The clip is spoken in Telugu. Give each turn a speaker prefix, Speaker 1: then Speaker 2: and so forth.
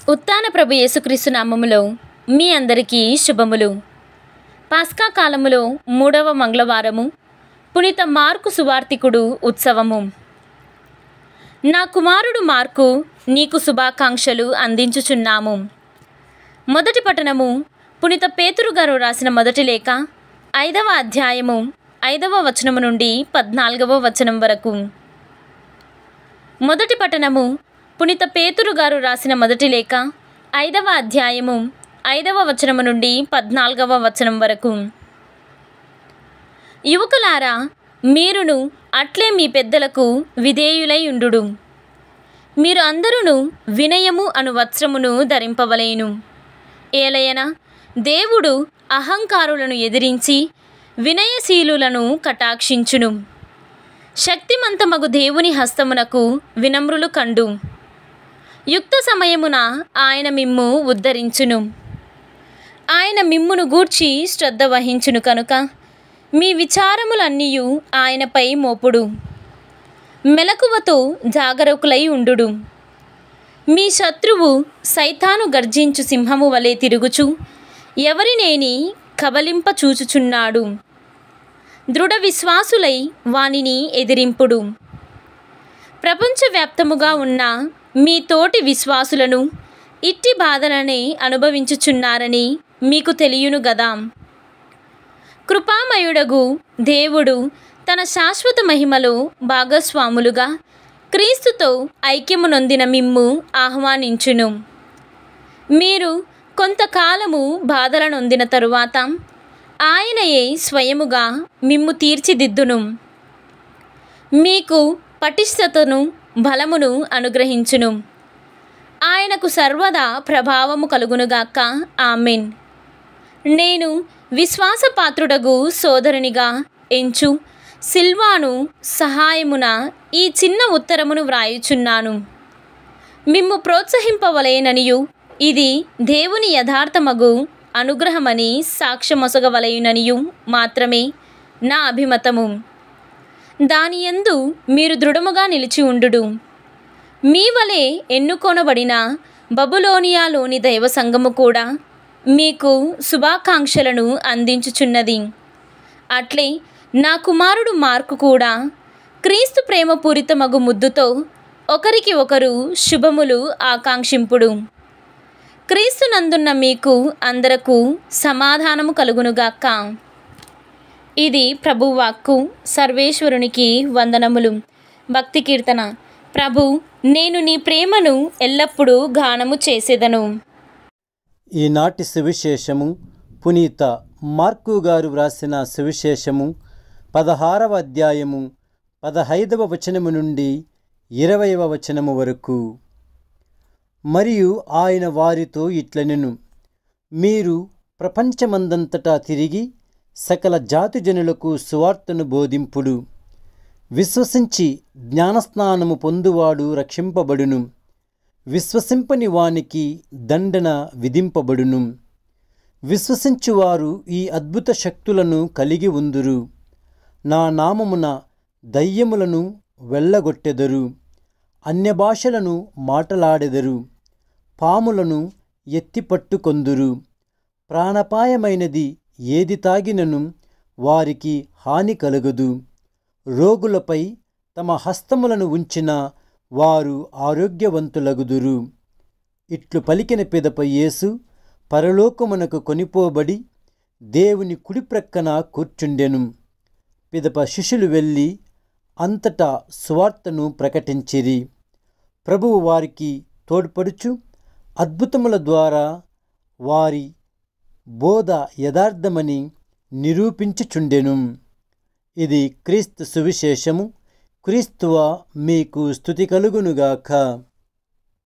Speaker 1: ఉత్తాన ప్రభు యేసుక్రీస్తు నామములో మీ అందరికీ శుభములు పాస్కా కాలములో మూడవ మంగళవారము పునీత మార్కు సువార్తికుడు ఉత్సవము నా కుమారుడు మార్కు నీకు శుభాకాంక్షలు అందించుచున్నాము మొదటి పట్టణము పునీత పేతురు గారు రాసిన మొదటి లేఖ ఐదవ అధ్యాయము ఐదవ వచనము నుండి పద్నాలుగవ వచనం వరకు మొదటి పట్టణము పునీత పేతురు గారు రాసిన మొదటి లేఖ ఐదవ అధ్యాయము ఐదవ వచనము నుండి పద్నాలుగవ వచనం వరకు యువకులారా మీరును అట్లే మీ పెద్దలకు విధేయులై ఉండుడు మీరు అందరూ వినయము అను వస్త్రమును ధరింపవలేను ఏలయన దేవుడు అహంకారులను ఎదిరించి వినయశీలులను కటాక్షించును శక్తిమంతమగు దేవుని హస్తమునకు వినమ్రులు కండు యుక్త సమయమున ఆయన మిమ్ము ఉద్ధరించును ఆయన మిమ్మును గూర్చి శ్రద్ధ వహించును కనుక మీ విచారములన్నీయు ఆయనపై మోపుడు మెలకువతో జాగరూకులై ఉండుడు మీ శత్రువు సైతాను గర్జించు సింహము వలె తిరుగుచు ఎవరినేని కబలింప చూచుచున్నాడు దృఢ విశ్వాసులై వానిని ఎదిరింపుడు ప్రపంచవ్యాప్తముగా ఉన్న మీ తోటి విశ్వాసులను ఇట్టి బాధలనే అనుభవించుచున్నారని మీకు తెలియను గదా కృపామయుడగు దేవుడు తన శాశ్వత మహిమలో భాగస్వాములుగా క్రీస్తుతో ఐక్యము నొందిన మిమ్ము ఆహ్వానించును మీరు కొంతకాలము బాధల నొందిన తరువాత ఆయనయే స్వయముగా మిమ్ము తీర్చిదిద్దును మీకు పటిష్టతను బలమును అనుగ్రహించును ఆయనకు సర్వదా ప్రభావము కలుగునుగాక ఆమెన్ నేను విశ్వాసపాత్రుడగు సోదరునిగా ఎంచు సిల్వాను సహాయమున ఈ చిన్న ఉత్తరమును వ్రాయుచున్నాను మిమ్ము ప్రోత్సహింపవలేననియు ఇది దేవుని యథార్థమగు అనుగ్రహమని సాక్ష్యమొసగవలయుననియు మాత్రమే నా అభిమతము దాని యందు మీరు దృఢముగా నిలిచి ఉండుడు మీ వలె ఎన్నుకొనబడిన బబులోనియాలోని దైవ సంఘము కూడా మీకు శుభాకాంక్షలను అందించుచున్నది అట్లే నా కుమారుడు మార్కు కూడా క్రీస్తు ప్రేమపూరితమగు ముద్దుతో ఒకరికి ఒకరు శుభములు ఆకాంక్షింపుడు క్రీస్తునందున్న మీకు అందరకు సమాధానము కలుగునుగాక ఇది ప్రభువాక్కు సర్వేశ్వరునికి వందనములు భక్తి కీర్తన ప్రభు నేను నీ ప్రేమను ఎల్లప్పుడూ గానము చేసేదను
Speaker 2: ఈనాటి సువిశేషము పునీత మార్కు గారు వ్రాసిన సువిశేషము పదహారవ అధ్యాయము పదహైదవ వచనము నుండి ఇరవైవ వచనము వరకు మరియు ఆయన వారితో ఇట్లనెను మీరు ప్రపంచమందంతటా తిరిగి సకల జాతి జనులకు సువార్తను బోధింపుడు విశ్వసించి జ్ఞానస్నానము పొందువాడు రక్షింపబడును విశ్వసింపని వానికి దండన విధింపబడును విశ్వసించువారు ఈ అద్భుత శక్తులను కలిగి ఉందురు నా నామమున దయ్యములను వెళ్ళగొట్టెదరు అన్య భాషలను మాటలాడెదరు పాములను ఎత్తిపట్టుకొందురు ప్రాణపాయమైనది ఏది తాగినను వారికి హాని కలుగదు రోగులపై తమ హస్తములను ఉంచిన వారు ఆరోగ్యవంతులగుదురు ఇట్లు పలికిన పిదప యేసు పరలోకమునకు కొనిపోబడి దేవుని కుడి ప్రక్కన కూర్చుండెను పిదప శిష్యులు వెళ్ళి అంతటా సువార్తను ప్రకటించిరి ప్రభువు వారికి తోడ్పడుచు అద్భుతముల ద్వారా వారి బోధ యథార్థమని నిరూపించుచుండెను ఇది క్రీస్తు సువిశేషము క్రీస్తువ మీకు స్థుతి కలుగునుగాక